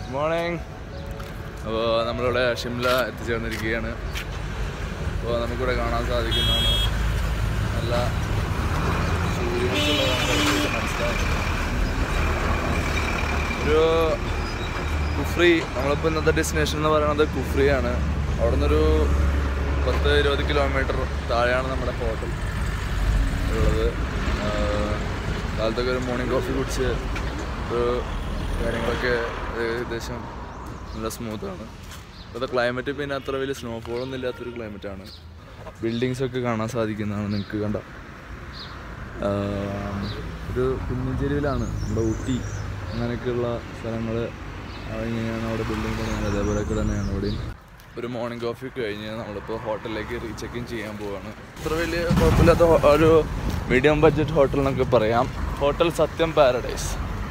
Good morning അപ്പോൾ നമ്മളിവിടെ ഷിംല എത്തിച്ചേർന്നിരിക്കുകയാണ് അപ്പോൾ നമുക്കിവിടെ കാണാൻ സാധിക്കുന്നതാണ് നല്ല സൂര്യൻസുള്ള മനസ്സിലാകും ഒരു കുഫ്രി നമ്മളിപ്പോൾ ഇന്നത്തെ ഡെസ്റ്റിനേഷൻ എന്ന് പറയുന്നത് കുഫ്രിയാണ് അവിടെ നിന്നൊരു പത്ത് ഇരുപത് കിലോമീറ്റർ താഴെയാണ് നമ്മുടെ ഹോട്ടൽ ഉള്ളത് ആഹ് കാലത്തൊക്കെ ഒരു മോർണിംഗ് കോഫി കുടിച്ച് ഒരു കാര്യങ്ങളൊക്കെ ഏകദേശം നല്ല സ്മൂത്താണ് ഇപ്പോഴത്തെ ക്ലൈമറ്റ് പിന്നെ അത്ര വലിയ സ്നോഫോളൊന്നും ഇല്ലാത്തൊരു ക്ലൈമറ്റാണ് ബിൽഡിങ്സ് ഒക്കെ കാണാൻ സാധിക്കുന്നതാണ് നിങ്ങൾക്ക് കണ്ട ആഹ് ഒരു കുന്നിൻ ചെരുവിലാണ് നമ്മുടെ ഊട്ടി അങ്ങനെയൊക്കെയുള്ള സ്ഥലങ്ങൾ ഇങ്ങനെയാണ് അവിടെ ബിൽഡിംഗ് പണിയാണ് അതേപോലെയൊക്കെ തന്നെയാണ് ഇവിടെയും ഒരു മോർണിംഗ് കോഫി കഴിഞ്ഞ് നമ്മളിപ്പോൾ ഹോട്ടലിലേക്ക് റീചെക്ക് ഇൻ ചെയ്യാൻ പോവാണ് അത്ര വലിയ കുഴപ്പമില്ലാത്ത ഹോ- ഒരു മീഡിയം ബഡ്ജറ്റ് ഹോട്ടൽ എന്നൊക്കെ പറയാം ഹോട്ടൽ സത്യം പാരഡൈസ്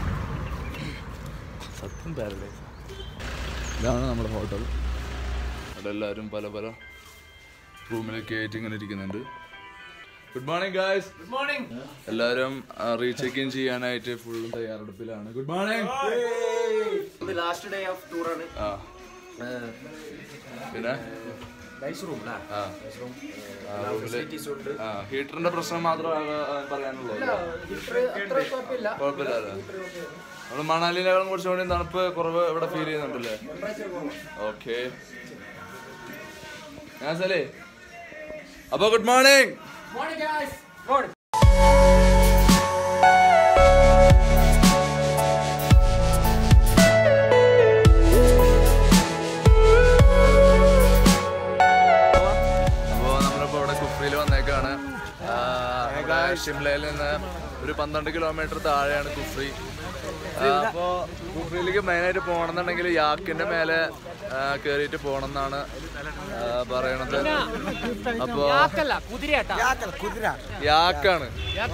സത്യം പാരഡൈസ് ഇതാണ് നമ്മുടെ ഹോട്ടൽ അവിടെ എല്ലാവരും പല പല റൂമിലൊക്കെ ആയിട്ട് ഇങ്ങനെ ഇരിക്കുന്നുണ്ട് good morning guys good morning എല്ലാവരും റീചെക്ക് ഇൻ ചെയ്യാനായിട്ട് ഫുള്ളും തയ്യാറെടുപ്പിലാണ് ഗുഡ് മോർണിംഗ് ഇത് ലാസ്റ്റ് ഡേ ഓഫ് ടൂർ ആണ് ആ പിന്നെ നൈസ് റൂം ആ ആ, റൂമില് ആ ഹീറ്ററിന്റെ പ്രശ്നം മാത്രമേ പറയാനുള്ളൂ അത്ര കുഴപ്പമില്ല കുഴപ്പമില്ലല്ലേ നമ്മള് മണാലിനേക്കാളും കുറച്ചുകൂടി തണുപ്പ് കുറവ് ഇവിടെ ഫീൽ ചെയ്യുന്നുണ്ടല്ലേ ഓക്കെ ഞാൻ സലേ അപ്പൊ ഗുഡ് മോർണിംഗ് അപ്പോൾ നമ്മളിപ്പോൾ ഇവിടെ കുഫ്രിയിൽ വന്നേക്കാണ് ആ, നമ്മുടെ ഷിംലയിൽ നിന്ന് ഒരു പന്ത്രണ്ട് കിലോമീറ്റർ താഴെയാണ് കുഫ്രി അപ്പോൾ കുഫ്രിയിലേക്ക് മെയിനായിട്ട് പോകണമെന്നുണ്ടെങ്കിൽ യാക്കിന്റെ മേലെ കയറിയിട്ട് പോകണം എന്നാണ് പറയണത് അപ്പോൾ യാക്കാണ്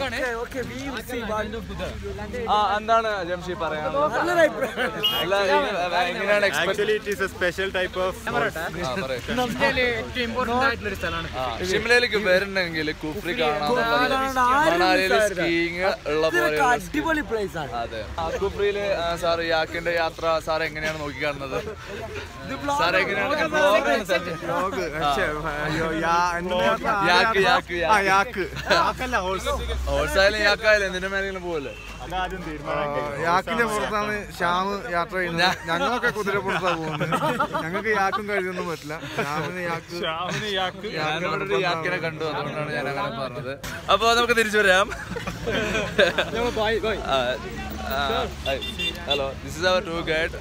ആ എന്താണ് ജംഷി പറയാനുള്ളത് അല്ല ഇത് എങ്ങനെയാണ് expect Actually, it is a special type of. ആ, ഷിംലയിലേക്ക് വരുന്നുണ്ടെങ്കിൽ കുഫ്രി കാണാന്നുള്ളത് മണാലിയിൽ സ്കീയിങ് ഉള്ള പോലെ അടിപൊളി പ്ലേസ് ആണ് അതെ ആ, കുഫ്രിയില് സാർ യാക്കിന്റെ യാത്ര സാർ എങ്ങനെയാണ് നോക്കി കാണുന്നത് സാർ എങ്ങനെയാണ് vlog-ആണ് സാർ. യാക്ക് യാക്ക് ആ യാക്ക് യാക്ക് യാക്കല്ല ഹോൾസ് ഹോഴ്സായാലും യാക്കായാലും എന്തിന്റെ മേലെങ്കിലും പോവല്ലേ അതാദ്യം തീരുമാനം യാക്കിന്റെ പുറത്താണ് ശ്യാമ് യാത്ര ചെയ്യുന്നത് ഞങ്ങളൊക്കെ കുതിരപ്പുറത്താണ് പോകുന്നത് ഞങ്ങൾക്ക് യാക്കും കഴിയൊന്നും പറ്റില്ല ശ്യാമിന് യാക്ക് ഷാമിന് യാക്ക് ഞാനിവിടെ ഒരു യാക്കിനെ കണ്ടു അതുകൊണ്ടാണ് ഞാൻ അങ്ങനെ പറഞ്ഞത് അപ്പൊ നമുക്ക് തിരിച്ചു വരാം hello this is our tour guide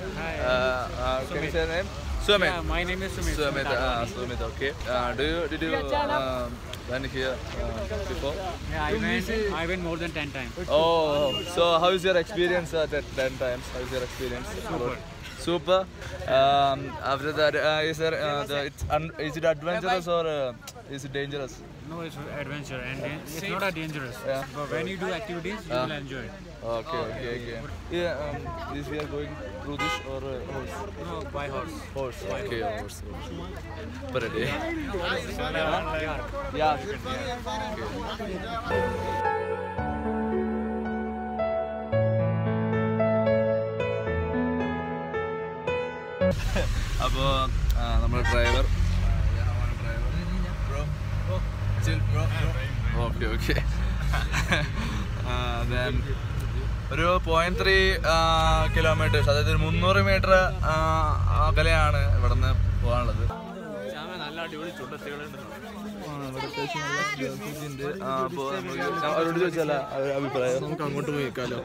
Sumit. My name is Sumit. Sumit, uh, Sumit, okay. Uh, do you, did you uh, went here uh, before? Yeah, I went, I went more than 10 times. Oh, so how is your experience at that 10 times? How is your experience? Super. Super. Um, after that, uh, is there, uh, the, it's un- is it adventurous or uh, is it dangerous? No, it's adventure and dan- it's not a dangerous. Yeah. But when you do activities, you will enjoy it. Okay, okay, okay. Yeah, um, this we are going through this or uh, horse? No, by horse. Horse. Okay, horse. horse. Per day. Yeah. അപ്പോൾ നമ്മുടെ driver okay okay then ഒരു point three kilometres അതായത് ഒരു മുന്നൂറ് metre അകലെയാണ് ഇവിടെ നിന്ന് പോകാനുള്ളത് ആ, അപ്പോ നമുക്ക് ഞാൻ അവരോട് ചോദിച്ചാല അഭിപ്രായം നമുക്ക് അങ്ങോട്ട് പോയിക്കാലോ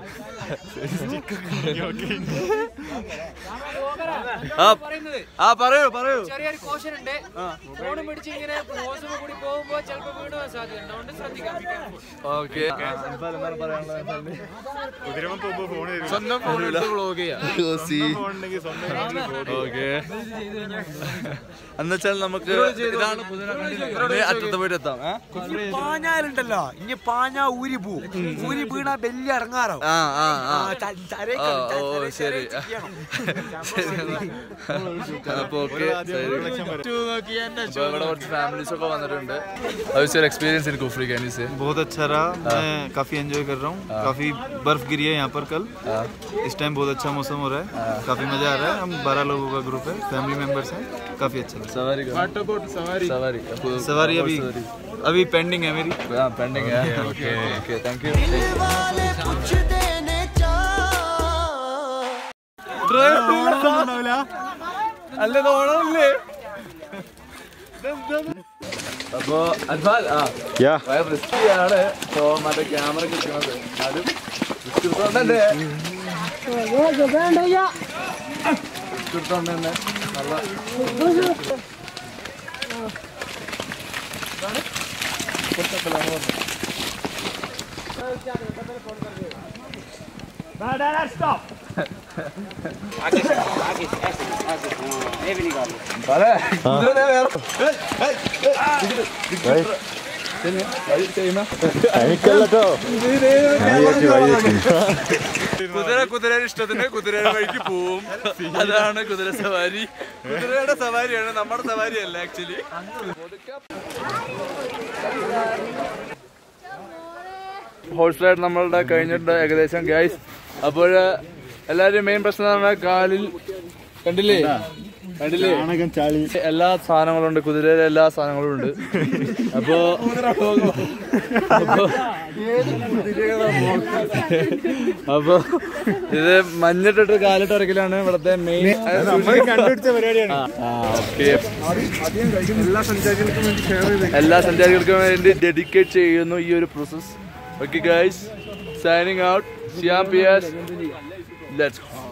ആ ആ പറയൂ പറയൂ ചെറിയൊരു കോഷൻ ഉണ്ട് ഫോൺ പിടിച്ച് ഇങ്ങനെ ഹോസിൽ കൂടി പോകുമ്പോ ചിലപ്പോ വീണ് പോകാൻ സാധ്യത അതുകൊണ്ട് ശ്രദ്ധിക്കാം Be careful. ഓക്കെ എന്താണ് പറയാനുള്ളത് കുതിരമ പോകുമ്പോ ഫോൺ തരും സ്വന്തം ഫോൺ എടുത്ത് വ്ളോഗ് ചെയ്യാം ഫോൺ ഉണ്ടെങ്കിൽ സ്വന്തം ഓക്കെ എന്നുവെച്ചാൽ നമുക്ക് ഇതാണ് പുതിയ അറ്റത്ത് പോയിട്ട് എത്താം ഏ? പാഞ്ഞാലുണ്ടല്ലോ ഇനി പാഞ്ഞാ ഊരി പോവും ഊരി വീണാ വലിയ ഇറങ്ങാറോ ആ ആ ആ ആ, ച- ചരയൊക്കെ ഓ, ഉണ്ട്. ച- ഓ, ചര- ശരി. ചര ചെയ്യണം. അപ്പൊ ഓക്കെ ഇവിടെ കുറച്ച് ഫാമിലീസ് ഒക്കെ വന്നിട്ടുണ്ട് experience in Kufri can you say बहुत अच्छा रहा मैं काफी एंजॉय कर रहा हूँ काफी बर्फ गिरी है यहाँ पर कल इस टाइम बहुत अच्छा मौसम हो रहा है काफी मजा आ रहा है हम बारह लोगों का ग्रुप है फैमिली मेंबर्स हैं काफी अच्छा लगा സവാരി സവാരി सवारी अभी अभी पेंडिंग है मेरी pending okay okay thank you അല്ല ഓണമല്ലേ അപ്പോ അൽഫാൽ ആ ഭയങ്കര റിസ്കിയാണ് ഇപ്പോ മറ്റേ ക്യാമറ കിട്ടുന്നത് അതും റിസ്ക് എടുത്തോണ്ട് തന്നെ റിസ്ക് എടുത്തോണ്ട് തന്നെ നല്ല അതെ കുതിരനെ വേറെ കുതിര കുതിരയുടെ ഇഷ്ടത്തിന് കുതിരയുടെ വഴിക്ക് പോവും അതാണ് കുതിര സവാരി കുതിരയുടെ സവാരിയാണ് നമ്മുടെ സവാരി അല്ല ആക്ച്വലി ഹോഴ്സ് റൈഡ് നമ്മളുടെ കഴിഞ്ഞിട്ടുണ്ട് ഏകദേശം ഗൈസ് അപ്പോൾ എല്ലാവരുടെയും മെയിൻ പ്രശ്നം എന്ന് പറഞ്ഞാൽ കാലിൽ കണ്ടില്ലേ കണ്ടില്ലേ എല്ലാ സാധനങ്ങളും ഉണ്ട് കുതിരയിലെ എല്ലാ സാധനങ്ങളും ഉണ്ട് അപ്പോ അപ്പോ അപ്പൊ ഇത് മഞ്ഞിട്ടിട്ട് കാലിട്ട് ഇറക്കലാണ് ഇവിടുത്തെ മെയിൻ കണ്ടുപിടിച്ച പരിപാടിയാണ് എല്ലാ സഞ്ചാരികൾക്കും വേണ്ടി ഡെഡിക്കേറ്റ് ചെയ്യുന്നു ഈ ഒരു process okay guys signing out സിയാം പിയാസ് ലെറ്റ്സ്